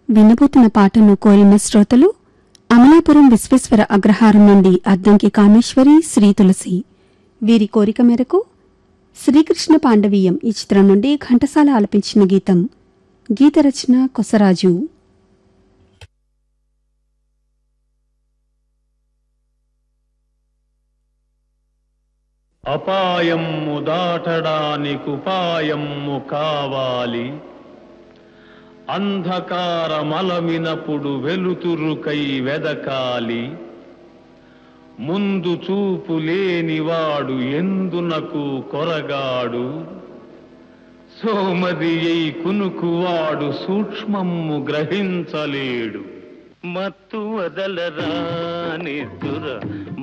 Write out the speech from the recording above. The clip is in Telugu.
వినబోతున్న పాటను కోరిన శ్రోతలు అమలాపురం విశ్వేశ్వర అగ్రహారం నుండి అద్దంకి కామేశ్వరి శ్రీ తులసి వీరి కోరిక మేరకు శ్రీకృష్ణ పాండవీయం ఈ చిత్రం నుండి ఘంటసాల ఆలపించిన గీతం గీత రచన కొసరాజు అపాయము దాటడానికుపాయము కావాలి అంధకారమలమినప్పుడు వెలుతురుకై వెదకాలి ముందు చూపు లేనివాడు ఎందునకు కొరగాడు సోమది అయి కునుకువాడు సూక్ష్మము గ్రహించలేడు మత్తు వదలరా నిద్దుర